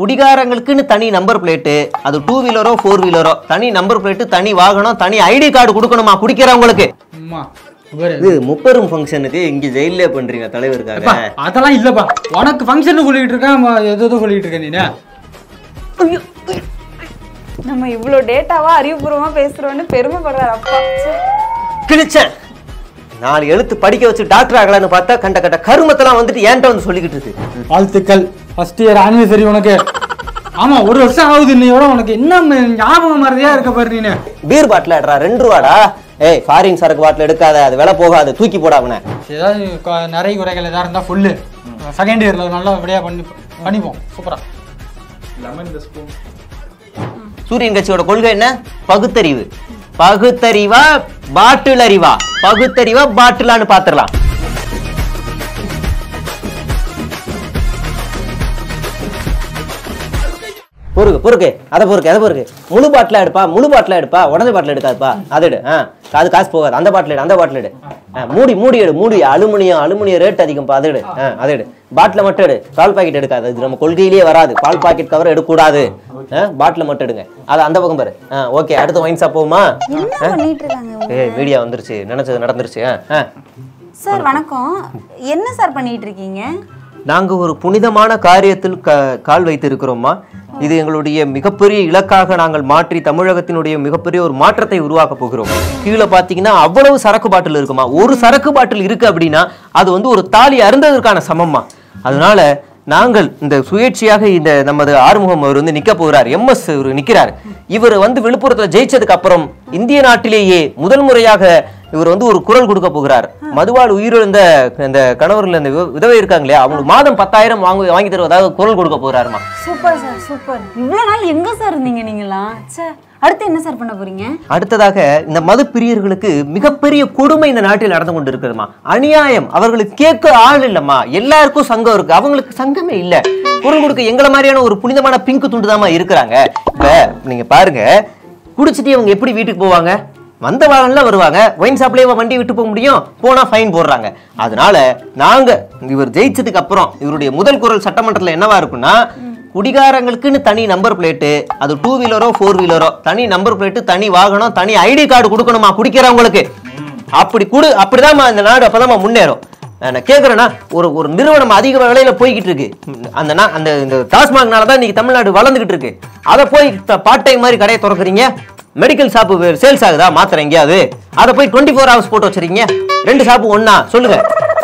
குடிகாரங்களுக்குன்னு தனி number plate அது two வீலரோ ஃபோர் வீலரோ தனி நம்பர் பிளேட்டு தனி வாகனம் தனி ஐடி கார்டு கொடுக்கணுமா குடிக்கிறவங்களுக்கு அம்மா பாரு இது முப்பெரும் ஃபங்க்ஷனுக்கு இங்க ஜெயிலே பண்றீங்க தலைவருக்காக அப்பா, அதெல்லாம் இல்லப்பா உனக்கு ஃபங்க்ஷன் சொல்லிட்டு இருக்கேன் ம, ஏதோ ஏதோ சொல்லிட்டு இருக்க நீ நம்ம இவ்வளோ டேட்டாவா அறிவுபூர்வமா பேசுறோம்னு பெருமைப்படுறாரு அப்பா ச்சே. கிழிச்சேன் நாலு எழுத்து படிக்க வச்சு டாக்டர் ஆகலான்னு பார்த்தா கண்ட கண்ட கருமத்தெல்லாம் வந்துட்டு ஏன்ட்ட வந்து சொல்லிக்கிட்டு இருக்கு வாழ்த்துக்கள் ஃபர்ஸ்ட் இயர் ஆனிவர்சரி உனக்கு ஆமா ஒரு வருஷம் ஆகுது இன்னையோட உனக்கு என்ன ம- ஞாபகம் மறதியா இருக்க பாரு நீனு பீர் பாட்டில் எடுறா ரெண்டு ரூபாடா ஏய் ஃபாரின் சரக்கு பாட்டில் எடுக்காத அது விலை போகாது தூக்கி போடா அவனை ஏதாவது க- நிறைய குறைகள் ஏதாவது இருந்தா சொல்லு செகண்ட் இயர்ல நல்லா விடையா பண்ணி பண்ணிப்போம் சூப்பரா சூரியன் கட்சியோட கொள்கை என்ன பகுத்தறிவு பகுத்தறிவா பாட்டில் அறிவா பகுத்தறிவா பாட்டிலான்னு பாத்துடலாம் பொறுக்கு பொறுக்கு அதை பொறுக்கு அதை பொறுக்கு முழு பாட்டில் எடுப்பா முழு பாட்டில் எடுப்பா உடஞ்ச பாட்டில் எடுக்காதுப்பா அதை எடு ஆ அது காசு போகாது அந்த பாட்டில் எடு அந்த பாட்டில் எடு ஆ, மூடி மூடி எடு மூடி அலுமினியம் அலுமினியம் ரேட் அதிகம்ப்பா அதை எடு ஆ அதை எடு பாட்டில் மட்டும் எடு பால் பாக்கெட் எடுக்காது இது நம்ம கொள்கையிலேயே வராது பால் பாக்கெட் கவர் எடுக்கக்கூடாது பாட்டில் மட்டும் எடுங்க அது அந்த பக்கம் பாரு ஆ ஓகே அடுத்து வைன் ஷாப் போகுமா என்ன பண்ணிட்டு இருக்காங்க இவங்க? ஏய் மீடியா வந்துருச்சு நினைச்சது நடந்துருச்சு ஆ ஆ சார் வணக்கம் என்ன சார் பண்ணிட்டு இருக்கீங்க நாங்க ஒரு புனிதமான காரியத்தில் க கால் வைத்திருக்கிறோம்மா இது எங்களுடைய மிகப்பெரிய இலக்காக நாங்கள் மாற்றி தமிழகத்தினுடைய மிகப்பெரிய ஒரு மாற்றத்தை உருவாக்க போகிறோம் கீழே பார்த்தீங்கன்னா அவ்வளவு சரக்கு பாட்டில் இருக்குமா ஒரு சரக்கு பாட்டில் இருக்கு அப்படின்னா அது வந்து ஒரு தாலி அருந்ததற்கான சமம்மா அதனால நாங்கள் இந்த சுயேட்சையாக இந்த நமது ஆறுமுகம் அவர் வந்து நிக்க போகிறார் எம்எஸ் இவர் நிக்கிறார் இவர் வந்து விழுப்புரத்துல ஜெயிச்சதுக்கு அப்புறம் இந்திய நாட்டிலேயே முதல் முறையாக இவர் வந்து ஒரு குரல் கொடுக்க போகிறார் மதுவால் உயிரிழந்த இந்த கணவர்கள் இந்த வித- விதவை இருக்காங்க இல்லையா அவங்களுக்கு மாதம் பத்தாயிரம் வாங்கி வாங்கி தருவதாக குரல் கொடுக்க போகிறாருமா சூப்பர் சார் சூப்பர் இவ்வளோ நாள் எங்க சார் இருந்தீங்க நீங்களாம் ச்சே அடுத்து என்ன சார் பண்ண போறீங்க அடுத்ததாக இந்த மது பிரியர்களுக்கு மிகப்பெரிய கொடுமை இந்த நாட்டில் நடந்து கொண்டு இருக்கிறதுமா அநியாயம் அவர்களுக்கு கேட்க ஆள் இல்லம்மா எல்லாருக்கும் சங்கம் இருக்கு அவங்களுக்கு சங்கமே இல்ல குரல் கொடுக்க எங்களை மாதிரியான ஒரு புனிதமான பிங்க் துண்டு இருக்கிறாங்க இப்ப நீங்க பாருங்க குடிச்சிட்டு இவங்க எப்படி வீட்டுக்கு போவாங்க வந்த வாகனம்ல வருவாங்க ஒயின் ஷாப்லயே வண்டி விட்டு போக முடியும் போனா ஃபைன் போடுறாங்க அதனால நாங்க இவர் ஜெயிச்சதுக்கு அப்புறம் இவருடைய முதல் குரல் சட்டமன்றத்துல என்னவா இருக்கும்னா குடிகாரங்களுக்குன்னு தனி நம்பர் பிளேட்டு அது டூ வீலரோ ஃபோர் வீலரோ தனி நம்பர் பிளேட்டு தனி வாகனம் தனி ஐடி கார்டு கொடுக்கணுமா குடிக்கிறவங்களுக்கு அப்படி கொடு அப்படிதாம்மா இந்த நாடு அப்பதாம்மா முன்னேறும் நான் கேட்குறேன்னா ஒரு ஒரு நிறுவனம் அதிக விலையில போய்கிட்டு இருக்கு அந்த நா- அந்த இந்த டாஸ்மாக்னால தான் இன்னைக்கு தமிழ்நாடு வளர்ந்துகிட்டு இருக்கு அதை போய் பார்ட் டைம் மாதிரி கடையை திறக்கிறீங்க மெடிக்கல் ஷாப்பு சேல்ஸ் ஆகுதா மாத்திரை எங்கேயாவது அதை போய் டுவெண்ட்டி ஃபோர் ஹவர்ஸ் போட்டு வச்சிருக்கீங்க ரெண்டு ஷாப்பு ஒண்ணா சொல்லுங்க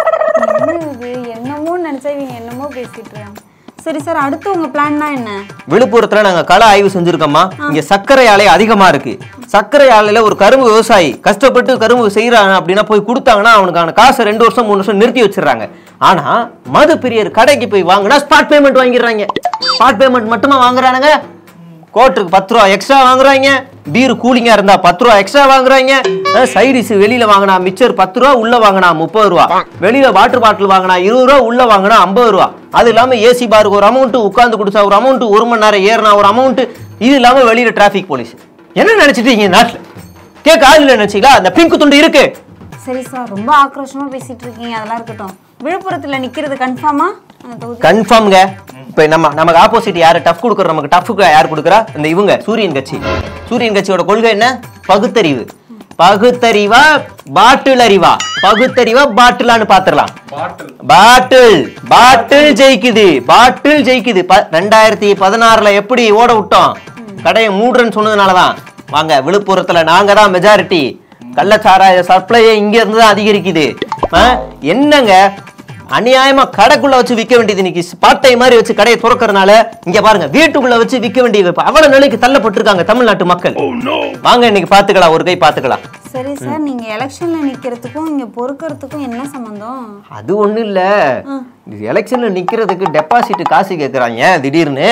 என்ன இது என்னமோ நினைச்சா இவங்க என்னமோ பேசிட்டு இருக்காங்க சரி சார் அடுத்து உங்க பிளான்னா என்ன விழுப்புரத்துல நாங்க கள ஆய்வு செஞ்சிருக்கோமா இங்க சர்க்கரை ஆலை அதிகமா இருக்கு சர்க்கரை ஆலையில ஒரு கரும்பு விவசாயி கஷ்டப்பட்டு கரும்பு செய்யறாங்க அப்படின்னா போய் கொடுத்தாங்கன்னா அவனுக்கான காசை ரெண்டு வருஷம் மூணு வருஷம் நிறுத்தி வச்சிடுறாங்க ஆனா மது பிரியர் கடைக்கு போய் வாங்கினா ஸ்பாட் பேமெண்ட் வாங்கிடுறாங்க ஸ்பாட் பேமெண்ட் மட்டுமா வாங்குறானுங்க கோட்டுக்கு பத்து ரூபா எக்ஸ்ட்ரா வாங்குறாங்க பீர் கூலிங்கா இருந்தா பத்து ரூபா எக்ஸ்ட்ரா வாங்குறாங்க சைடிஸ் வெளியில வாங்கினா மிச்சர் பத்து ரூபா உள்ள வாங்கினா முப்பது ரூபா வெளியில வாட்டர் பாட்டில் வாங்கினா இருபது ரூபா உள்ள வாங்கினா ஐம்பது ரூபா அது இல்லாம ஏசி பாருக்கு ஒரு அமௌண்ட் உட்கார்ந்து குடிச்சா ஒரு அமௌண்ட் ஒரு மணி நேரம் ஏறினா ஒரு அமௌண்ட் இது இல்லாம வெளியில டிராஃபிக் போலீஸ் என்ன நினைச்சிட்டு இருக்கீங்க நாட்டுல கேட்க ஆள் இல்லை நினைச்சீங்களா அந்த பிங்க் துண்டு இருக்கு சரி சார் ரொம்ப ஆக்ரோஷமா பேசிட்டு இருக்கீங்க அதெல்லாம் இருக்கட்டும் விழுப்புரத்துல நிக்கிறது கன்ஃபார்மா தொகுதி கன்ஃபார்ம்ங்க இப்ப நம்ம நமக்கு ஆப்போசிட் யாரு டஃப் கொடுக்குற நமக்கு டஃப்க்கு யார் கொடுக்குறா இந்த இவங்க சூரியன் கட்சி சூரியன் கட்சியோட கொள்கை என்ன பகுத்தறிவு பகுத்தறிவா பாட்டில் அறிவா பகுத்தறிவா பாட்டிலான்னு பாத்துடலாம் பாட்டில் பாட்டில் ஜெயிக்குது பாட்டில் ஜெயிக்குது ப- ரெண்டாயிரத்தி பதினாறுல எப்படி ஓட விட்டோம் கடையை மூடுறேன்னு சொன்னதுனாலதான் வாங்க விழுப்புரத்துல நாங்க தான் மெஜாரிட்டி கள்ளச்சாராய சப்ளையே இங்க இருந்து தான் அதிகரிக்குது ஆ, என்னங்க அநியாயமா கடைக்குள்ள வச்சு விற்க வேண்டியது இன்னைக்கு பாட்டை மாதிரி வச்சு கடையை திறக்கறனால இங்க பாருங்க வீட்டுக்குள்ள வச்சு விற்க வேண்டியது இப்ப அவ்வளவு நிலைக்கு தள்ளப்பட்டிருக்காங்க தமிழ்நாட்டு மக்கள் வாங்க இன்னைக்கு பாத்துக்கலாம் ஒரு கை பாத்துக்கலாம் சரி சார் நீங்க எலெக்ஷன்ல நிக்கிறதுக்கும் இங்க பொறுக்கிறதுக்கும் என்ன சம்பந்தம் அது ஒண்ணும் இல்ல எலெக்ஷன்ல நிக்கிறதுக்கு டெபாசிட் காசு கேக்குறாங்க திடீர்னு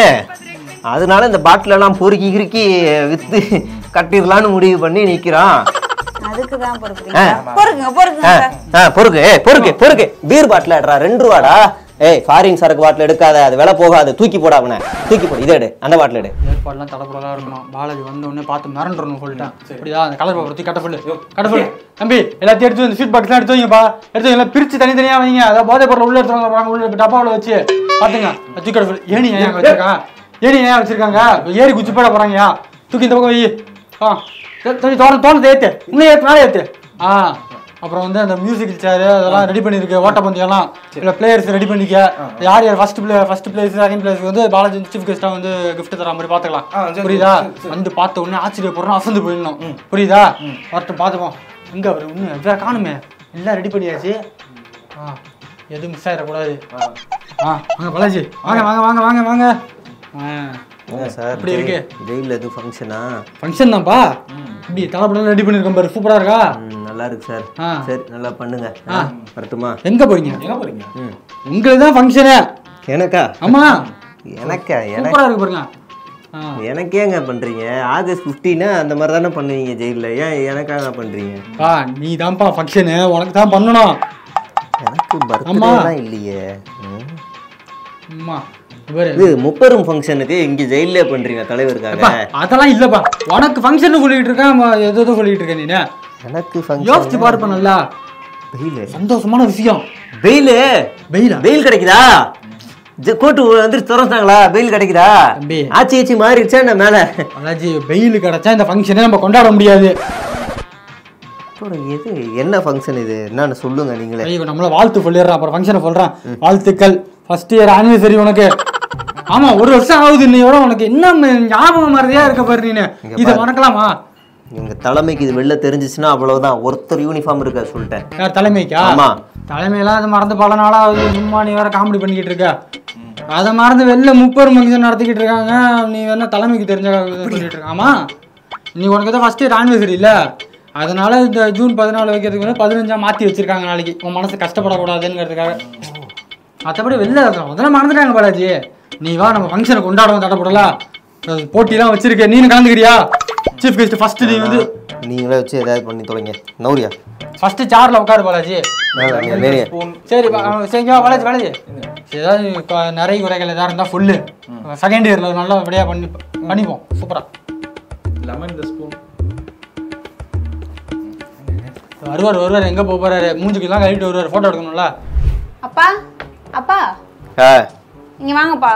அதனால இந்த பாட்டில் எல்லாம் பொறுக்கி கிறுக்கி வித்து கட்டிடலான்னு முடிவு பண்ணி நிக்கிறான் அதுக்கு தான் பொறுக்கிறீங்க பொறுக்குங்க பொறுக்குங்க ஆ, சார் ஆ, பொறுக்கு ஏய், பொறுக்கு பொறுக்கு பீர் பாட்டில் எடுறா ரெண்டு ரூபாடா ஏய் ஃபாரின் சரக்கு பாட்டில் எடுக்காத அது விலை போகாது தூக்கி போட அவனை தூக்கி போடு இதை எடு அந்த பாட்டில் எடு ஏற்பாடுலாம் தடப்படலாம் இருக்கணும் பாலாஜி வந்த உடனே பார்த்து மிரண்டுறணும் சொல்லிட்டேன் இப்படியா அந்த கலர் பேப்பர் தூக்கி கட்ட சொல்லு கட்ட சொல்லு தம்பி எல்லாத்தையும் எடுத்து வந்து ஸ்வீட் பாக்ஸ்லாம் எடுத்து வைங்கப்பா எடுத்து வைங்க, எல்லாம் பிரிச்சு தனித்தனியா வைங்க அதை போதை பொருள் உள்ள எடுத்துவாங்க உள்ள டப்பாவில் வச்சு பாத்துங்க அது தூக்கி கட்ட சொல்லு ஏனி ஏன் அங்க வச்சிருக்கான் ஏணி ஏன் வச்சிருக்காங்க ஏறி குச்சி போட போறாங்கயா தூக்கி இந்த பக்கம் வை ஆ தோணி தோண தோணத்தை ஏத்து இன்னும் ஏத்து மேலே ஏத்து ஆ அப்புறம் வந்து அந்த மியூசிக் சேர் அதெல்லாம் ரெடி பண்ணிருக்கு ஓட்டப்பந்தயம்லாம் இல்லை பிளேயர்ஸ் ரெடி பண்ணிக்க யார் யார் first play first place second place வந்து பாலாஜி சீஃப் கெஸ்டா வந்து கிஃப்ட் தர மாதிரி ஆ, பாத்துக்கலாம் சரி, புரியுதா சரி, சரி. வந்து பார்த்த உடனே ஆச்சரியப்படுறோம் அசந்து போயிடணும் புரியுதா வரட்டும் பார்த்துப்போம் எங்க அவர் இன்னும் வேற காணுமே எல்லாம் ரெடி பண்ணியாச்சு ஆ எதுவும் மிஸ் ஆயிடக்கூடாது ஆ வாங்க பாலாஜி வாங்க வாங்க வாங்க வாங்க வாங்க ஆ சார் எப்படி இருக்கு? ஜெயிலில் எதுவும் ஃபங்க்ஷனா ஃபங்க்ஷன் தான்ப்பா இப்படி தலைப்படம் ரெடி பண்ணிருக்கோம் பாரு சூப்பரா இருக்கா நல்லா இருக்கு சார் ஆ. சரி நல்லா பண்ணுங்க ஆ. வரட்டுமா எங்க போறீங்க எங்க போறீங்க ம் உங்களுக்கு தான் ஃபங்க்ஷனு எனக்கா ஆமா எனக்கா எனக்கு சூப்பரா இருக்கு பாருங்க ஆ எனக்கேங்க பண்றீங்க ஆகஸ்ட் 15 அந்த மாதிரி தானே பண்ணுவீங்க ஜெயிலில் ஏன் எனக்காக பண்றீங்க பா நீ தான்ப்பா ஃபங்க்ஷனு உனக்கு தான் பண்ணணும் எனக்கு ஆமா. பர்த்டேலாம் இல்லையே ம். அம்மா இவரு இது முப்பெரும் ஃபங்க்ஷனுக்கு இங்க ஜெயிலே பண்றீங்க தலைவருக்காக அப்பா, அதெல்லாம் இல்லப்பா உனக்கு ஃபங்க்ஷன் சொல்லிட்டு இருக்கேன் எதோ ஏதோ சொல்லிட்டு இருக்க நீ எனக்கு யோசிச்சு ஃபங்க்ஷன் பாருப்பா நல்லா வெயில் சந்தோஷமான விஷயம் வெயில் வெயிலா வெயில் கிடைக்குதா ஜ- கோட்டு வந்து திறந்தாங்களா வெயில் கிடைக்குதா தம்பி. ஆச்சி ஆச்சி மாறிடுச்சா என்ன மேல அண்ணாச்சி வெயில் கிடைச்சா இந்த ஃபங்க்ஷனே நம்ம கொண்டாட முடியாது அப்புறம் எது என்ன ஃபங்க்ஷன் இது என்னன்னு சொல்லுங்க நீங்களே ஐயோ நம்மள வாழ்த்து சொல்லிடுறான் அப்புறம் ஃபங்க்ஷனை சொல்றான் வாழ்த்துக்கள் ஃபர்ஸ்ட் இயர் ஆனிவர்சரி உனக்கு ஆமா ஒரு வருஷம் ஆகுது இன்னையோட உனக்கு என்ன ம- ஞாபகம் மறதியா இருக்க பாரு நீனு இதை மறக்கலாமா எங்க தலைமைக்கு இது வெளில தெரிஞ்சிச்சுன்னா அவ்வளவுதான் ஒருத்தர் யூனிஃபார்ம் இருக்க சொல்லிட்டேன் யார் தலைமைக்கா ஆமா. தலைமையெல்லாம் அது மறந்து பல நாளா ஆகுது சும்மா நீ வேற காமெடி பண்ணிக்கிட்டு இருக்க அதை மறந்து வெளில முப்பது ஃபங்க்ஷன் நடத்திக்கிட்டு இருக்காங்க நீ வேணா தலைமைக்கு தெரிஞ்ச சொல்லிட்டு இருக்க ஆமா நீ உனக்கு தான் ஃபர்ஸ்ட் இயர் ஆனிவர்சரி இல்ல அதனால இந்த ஜூன் பதினாலு வைக்கிறதுக்கு வந்து பதினஞ்சா மாத்தி வச்சிருக்காங்க நாளைக்கு உன் மனசு கஷ்டப்படக்கூடாதுங்கிறதுக்காக மற்றபடி வெளில இருக்கோம் அதெல்லாம் மறந்துட்டாங்க பாலாஜி நீ வா நம்ம ஃபங்க்ஷனை கொண்டாடுவோம் தடப்படலாம் அது போட்டிலாம் வச்சிருக்க நீனு கலந்துக்கிறியா சீஃப் கெஸ்ட் ஃபர்ஸ்ட் நீ வந்து நீங்களே வச்சு ஏதாவது பண்ணி தொலைங்க நௌரியா ஃபர்ஸ்ட் சேர்ல உட்காரு பாலாஜி வேணாம், நீ நேரே. சரி பா- அவன் சரிங்க பாலாஜி பாலாஜி சரி, ஏதாவது க- நிறைய குறைகள் ஏதாவது இருந்தால் சொல்லு செகண்ட் இயர்ல நல்லா விடையா பண்ணி பண்ணிப்போம் சூப்பரா லெமன் இந்த ஸ்பூன் வருவார் வருவார் எங்க போக போறாரு மூஞ்சுக்கெல்லாம் கழிட்டு வருவார் போட்டோ எடுக்கணும்ல அப்பா அப்பா ஆ இங்க வாங்கப்பா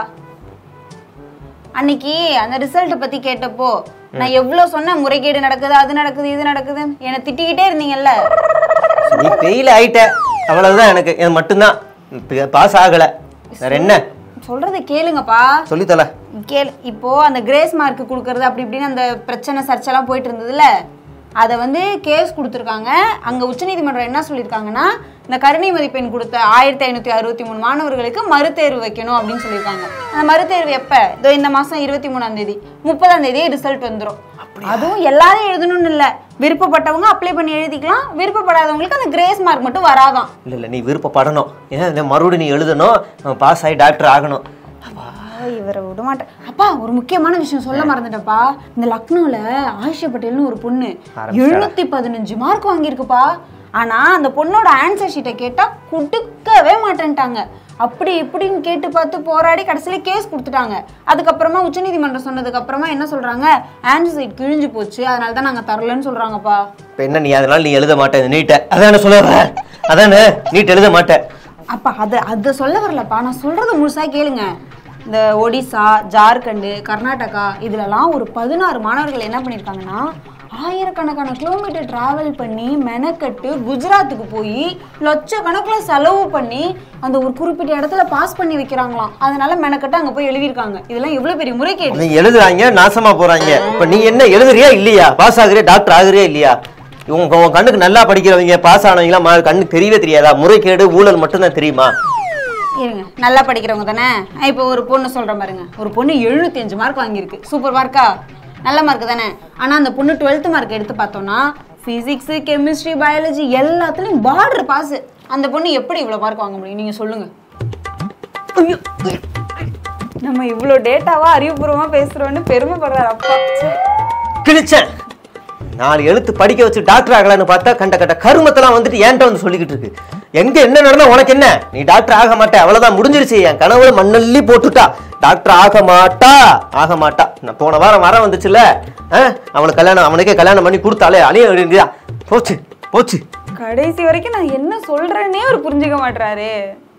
அன்னைக்கு அந்த ரிசல்ட்டை பத்தி கேட்டப்போ நான் எவ்வளவு சொன்ன முறைகேடு நடக்குது அது நடக்குது இது நடக்குது என்னை திட்டிக்கிட்டே இருந்தீங்கல்ல நீ ஃபெயில் ஆயிட்ட அவ்வளவுதான் எனக்கு இது மட்டும்தான் பாஸ் ஆகல வேற என்ன சொல்றதை கேளுங்கப்பா சொல்லித்தல கேள் இப்போ அந்த கிரேஸ் மார்க் கொடுக்கறது அப்படி இப்படின்னு அந்த பிரச்சனை சர்ச்செல்லாம் போயிட்டு இருந்ததுல அதை வந்து கேஸ் கொடுத்துருக்காங்க அங்கே உச்சநீதிமன்றம் என்ன சொல்லியிருக்காங்கன்னா இந்த கருணை மதிப்பெண் கொடுத்த ஆயிரத்தி ஐநூற்றி அறுபத்தி மூணு மாணவர்களுக்கு மறுதேர்வு வைக்கணும் அப்படின்னு சொல்லியிருக்காங்க அந்த மறுதேர்வு எப்போ இதோ இந்த மாதம் இருபத்தி மூணாம் தேதி முப்பதாம் தேதியே ரிசல்ட் வந்துடும் அதுவும் எல்லாரும் எழுதணும்னு இல்லை விருப்பப்பட்டவங்க அப்ளை பண்ணி எழுதிக்கலாம் விருப்பப்படாதவங்களுக்கு அந்த கிரேஸ் மார்க் மட்டும் வராதான் இல்ல இல்ல நீ விருப்பப்படணும் ஏன்னா இந்த மறுபடியும் நீ எழுதணும் பாஸ் ஆகி டாக்டர் ஆகணும் ஐயோ, இவரை விட மாட்டேன் அப்பா ஒரு முக்கியமான விஷயம் சொல்ல மறந்துட்டப்பா இந்த லக்னோல ஆயிஷா பட்டேல்னு ஒரு பொண்ணு எழுநூத்தி பதினஞ்சு மார்க் வாங்கியிருக்குப்பா ஆனா அந்த பொண்ணோட ஆன்சர் ஷீட்டை கேட்டா கொடுக்கவே மாட்டேன்ட்டாங்க அப்படி இப்படின்னு கேட்டு பார்த்து போராடி கடைசியில கேஸ் கொடுத்துட்டாங்க அதுக்கப்புறமா உச்சநீதிமன்றம் சொன்னதுக்கு அப்புறமா என்ன சொல்றாங்க ஆன்சர் ஷீட் கிழிஞ்சு போச்சு அதனால தான் நாங்க தரலன்னு சொல்றாங்கப்பா இப்போ என்ன நீ அதனால நீ எழுத மாட்டேன் நீட்டை அதானே சொல்ல வர அதானே நீட் எழுத மாட்டேன் அப்பா அது அதை சொல்ல வரலப்பா நான் சொல்றத முழுசா கேளுங்க இந்த ஒடிசா ஜார்க்கண்டு கர்நாடகா இதுலலாம் ஒரு பதினாறு மாணவர்கள் என்ன பண்ணியிருக்காங்கன்னா ஆயிரக்கணக்கான கிலோமீட்டர் டிராவல் பண்ணி மெனக்கட்டு குஜராத்துக்கு போய் லட்சக்கணக்கில் செலவு பண்ணி அந்த ஒரு குறிப்பிட்ட இடத்துல பாஸ் பண்ணி வைக்கிறாங்களாம் அதனால மெனக்கட்டு அங்கே போய் எழுதியிருக்காங்க இதெல்லாம் எவ்வளோ பெரிய முறைகேடு நீ எழுதுறாங்க நாசமா போறாங்க இப்ப நீ என்ன எழுதுறியா இல்லையா பாஸ் ஆகுறியா டாக்டர் ஆகுறியா இல்லையா உங்க உன் கண்ணுக்கு நல்லா படிக்கிறவங்க பாஸ் ஆனவங்களாம் மா- கண்ணுக்கு தெரியவே தெரியாதா முறைகேடு ஊழல் மட்டும்தான் தெரியுமா இருங்க நல்லா படிக்கிறவங்க தானே இப்போ ஒரு பொண்ணு சொல்கிறேன் பாருங்க ஒரு பொண்ணு எழுபத்தஞ்சு மார்க் வாங்கியிருக்கு சூப்பர் மார்க்கா நல்ல மார்க் தானே ஆனால் அந்த பொண்ணு டுவெல்த் மார்க் எடுத்து பார்த்தோன்னா ஃபிசிக்ஸு கெமிஸ்ட்ரி பயாலஜி எல்லாத்துலேயும் பார்டர் பாஸ் அந்த பொண்ணு எப்படி இவ்வளோ மார்க் வாங்க முடியும் நீங்கள் சொல்லுங்கள் நம்ம இவ்வளோ டேட்டாவா அறிவுபூர்வமாக பேசுகிறோன்னு பெருமைப்படுறாரு அப்பா ச்சே. கிழிச்சேன் நாலு எழுத்து படிக்க வச்சு டாக்டர் ஆகலான்னு பார்த்தா கண்ட கண்ட கருமத்தெல்லாம் வந்துட்டு ஏன்ட்ட வந்து சொல்லிக்கிட்டு இருக்கு எங்க என்ன நடந்தா உனக்கு என்ன நீ டாக்டர் ஆக மாட்டே அவ்வளவுதான் முடிஞ்சிருச்சு என் கனவுல மண்ணல்லி போட்டுட்டா டாக்டர் ஆக மாட்டா ஆக மாட்டா நான் போன வாரம் வர வந்துச்சுல்ல ஆ, அவனுக்கு கல்யாணம் அவனுக்கே கல்யாணம் பண்ணி கொடுத்தாலே அழிய வேண்டியதா போச்சு போச்சு கடைசி வரைக்கும் நான் என்ன சொல்கிறேன்னே அவர் புரிஞ்சுக்க மாட்றாரு